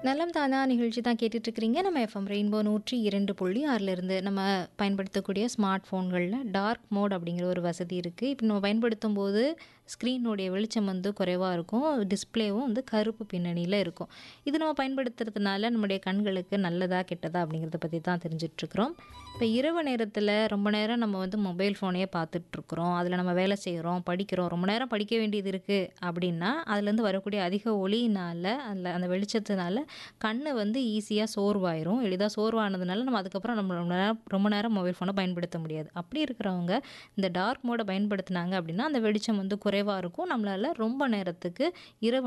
நலம் தானா நிகழ்ச்சி தான் கேட்டுட்டு இருக்கிறீங்க நம்ம எஃப்எம் ரெயின்போ நூற்றி இரண்டு புள்ளி ஆறிலிருந்து நம்ம பயன்படுத்தக்கூடிய ஸ்மார்ட் ஃபோன்களில் டார்க் மோட் அப்படிங்கிற ஒரு வசதி இருக்குது இப்போ நம்ம பயன்படுத்தும் போது ஸ்க்ரீனுடைய வெளிச்சம் வந்து குறைவாக இருக்கும் டிஸ்ப்ளேவும் வந்து கருப்பு பின்னணியில் இருக்கும் இது நம்ம பயன்படுத்துறதுனால நம்முடைய கண்களுக்கு நல்லதா கெட்டதா அப்படிங்கிறத பற்றி தான் தெரிஞ்சிட்ருக்குறோம் இப்போ இரவு நேரத்தில் ரொம்ப நேரம் நம்ம வந்து மொபைல் ஃபோனையே பார்த்துட்ருக்குறோம் அதில் நம்ம வேலை செய்கிறோம் படிக்கிறோம் ரொம்ப நேரம் படிக்க வேண்டியது இருக்குது அப்படின்னா அதுலேருந்து வரக்கூடிய அதிக ஒளியினால் அதில் அந்த வெளிச்சத்தினால கண் வந்து ஈஸியாக சோர்வாயிரும் எளிதாக சோர்வானதுனால நம்ம அதுக்கப்புறம் நம்ம ரொம்ப நேரம் ரொம்ப நேரம் மொபைல் ஃபோனை பயன்படுத்த முடியாது அப்படி இருக்கிறவங்க இந்த டார்க் மோடை பயன்படுத்தினாங்க அப்படின்னா அந்த வெளிச்சம் வந்து குறைவாக இருக்கும் நம்மளால் ரொம்ப நேரத்துக்கு இரவு